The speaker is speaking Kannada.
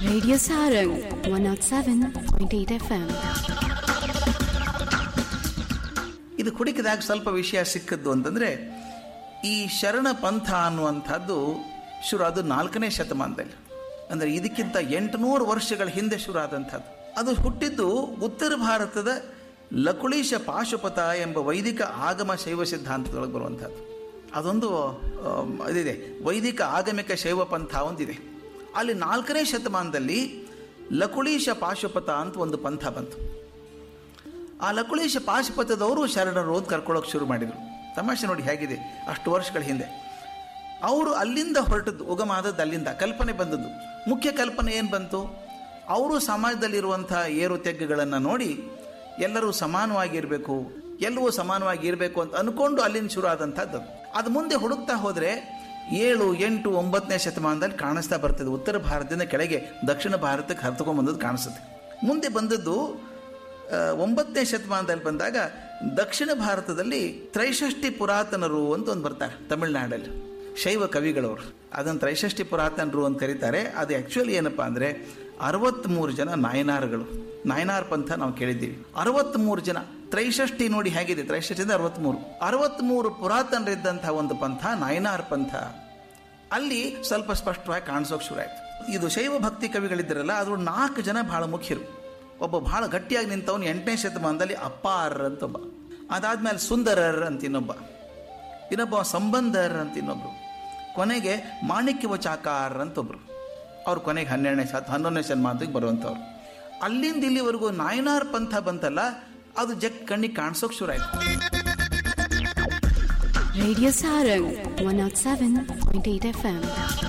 Radio Sarang 107.8 FM. ಇದು ಹುಡುಕಿದಾಗ ಸ್ವಲ್ಪ ವಿಷಯ ಸಿಕ್ಕದ್ದು ಅಂತಂದ್ರೆ ಈ ಶರಣ ಪಂಥ ಅನ್ನುವಂಥದ್ದು ಶುರು ಅದು ನಾಲ್ಕನೇ ಶತಮಾನದಲ್ಲಿ ಅಂದರೆ ಇದಕ್ಕಿಂತ ಎಂಟುನೂರು ವರ್ಷಗಳ ಹಿಂದೆ ಶುರು ಆದಂಥದ್ದು ಅದು ಹುಟ್ಟಿದ್ದು ಉತ್ತರ ಭಾರತದ ಲಕುಳೀಶ ಪಾಶುಪತ ಎಂಬ ವೈದಿಕ ಆಗಮ ಶೈವ ಸಿದ್ಧಾಂತದೊಳಗೆ ಬರುವಂಥದ್ದು ಅದೊಂದು ಆಮ್, ಇದಿದೆ ವೈದಿಕ ಆಗಮಿಕ ಶೈವ ಪಂಥ ಒಂದಿದೆ ಅಲ್ಲಿ ನಾಲ್ಕನೇ ಶತಮಾನದಲ್ಲಿ ಲಕುಳೀಶ ಪಾಶುಪತ ಅಂತ ಒಂದು ಪಂಥ ಬಂತು ಆ ಲಕುಳೀಶ ಪಾಶುಪತದವರು ಶರಣರು ಅಂತ ಕರ್ಕೊಳ್ಳೋಕೆ ಶುರು ಮಾಡಿದರು ತಮಾಷೆ ನೋಡಿ ಹೇಗಿದೆ ಅಷ್ಟು ವರ್ಷಗಳ ಹಿಂದೆ ಅವರು ಅಲ್ಲಿಂದ ಹೊರಟದ್ದು ಉಗಮ ಆದದ್ದು ಅಲ್ಲಿಂದ ಕಲ್ಪನೆ ಬಂದದ್ದು ಮುಖ್ಯ ಕಲ್ಪನೆ ಏನು ಬಂತು ಅವರು ಸಮಾಜದಲ್ಲಿರುವಂಥ ಏರು ತೆಗ್ಗುಗಳನ್ನು ನೋಡಿ ಎಲ್ಲರೂ ಸಮಾನವಾಗಿರಬೇಕು ಎಲ್ಲವೂ ಸಮಾನವಾಗಿ ಇರಬೇಕು ಅಂತ ಅನ್ಕೊಂಡು ಅಲ್ಲಿಂದ ಶುರು ಆದಂಥದ್ದು ಅದು ಮುಂದೆ ಹುಡುಕ್ತಾ ಹೋದರೆ ಏಳು ಎಂಟು ಒಂಬತ್ತನೇ ಶತಮಾನದಲ್ಲಿ ಕಾಣಿಸ್ತಾ ಬರ್ತದೆ ಉತ್ತರ ಭಾರತದಿಂದ ಕೆಳಗೆ ದಕ್ಷಿಣ ಭಾರತಕ್ಕೆ ಹರಿದುಕೊಂಡ್ಬಂದದ್ದು ಕಾಣಿಸುತ್ತೆ ಮುಂದೆ ಬಂದದ್ದು ಆ, ಒಂಬತ್ತನೇ ಶತಮಾನದಲ್ಲಿ ಬಂದಾಗ ದಕ್ಷಿಣ ಭಾರತದಲ್ಲಿ ತ್ರೈಷಷ್ಟಿ ಪುರಾತನರು ಅಂತ ಒಂದು ಬರ್ತಾರೆ ತಮಿಳುನಾಡಲ್ಲಿ ಶೈವ ಕವಿಗಳವರು ಅದನ್ನು ತ್ರೈಷಷ್ಟಿ ಪುರಾತನರು ಅಂತ ಕರೀತಾರೆ ಅದು ಆ್ಯಕ್ಚುಲಿ ಏನಪ್ಪ ಅಂದರೆ ಅರವತ್ತ್ಮೂರು ಜನ ನಾಯನಾರ್ಗಳು ನಾಯನಾರ್ ಪಂಥ ನಾವು ಕೇಳಿದ್ದೀವಿ ಅರವತ್ತ್ಮೂರು ಜನ ತ್ರೈಷಷ್ಟಿ ನೋಡಿ ಹೇಗಿದೆ ತ್ರೈಷಷ್ಟಿಯಿಂದ ಅರವತ್ತ್ಮೂರು ಅರವತ್ತ್ಮೂರು ಪುರಾತನರಿದ್ದಂಥ ಒಂದು ಪಂಥ ನಾಯನಾರ್ ಪಂಥ ಅಲ್ಲಿ ಸ್ವಲ್ಪ ಸ್ಪಷ್ಟವಾಗಿ ಕಾಣಿಸೋಕೆ ಶುರು ಆಯ್ತು ಇದು ಶೈವ ಭಕ್ತಿ ಕವಿಗಳಿದ್ದರಲ್ಲ ಅದ್ರ ನಾಲ್ಕು ಜನ ಬಹಳ ಮುಖ್ಯರು ಒಬ್ಬ ಬಹಳ ಗಟ್ಟಿಯಾಗಿ ನಿಂತವನು ಎಂಟನೇ ಶತಮಾನದಲ್ಲಿ ಅಪ್ಪಾರ್ ಅಂತ ಒಬ್ಬ ಅದಾದ್ಮೇಲೆ ಸುಂದರರ್ ಅಂತ ಇನ್ನೊಬ್ಬ ಇನ್ನೊಬ್ಬ ಸಂಬಂಧರ್ ಅಂತ ಇನ್ನೊಬ್ರು ಕೊನೆಗೆ ಮಾಣಿಕ್ಯ ವಚಾಕಾರ್ ಅಂತ ಒಬ್ರು ಅವ್ರು ಕೊನೆಗೆ ಹನ್ನೆರಡನೇ ಶತ ಹನ್ನೊಂದನೇ ಶತಮಾನಕ್ಕೆ ಬರುವಂಥವ್ರು ಅಲ್ಲಿಂದ ಇಲ್ಲಿವರೆಗೂ ನಾಯನಾರ್ ಪಂಥ ಬಂತಲ್ಲ ಅದು ಜಗ್ ಕಣ್ಣಿಗೆ ಕಾಣಿಸೋಕೆ ಶುರು ಆಯ್ತು Radio Sarang 107.8 FM.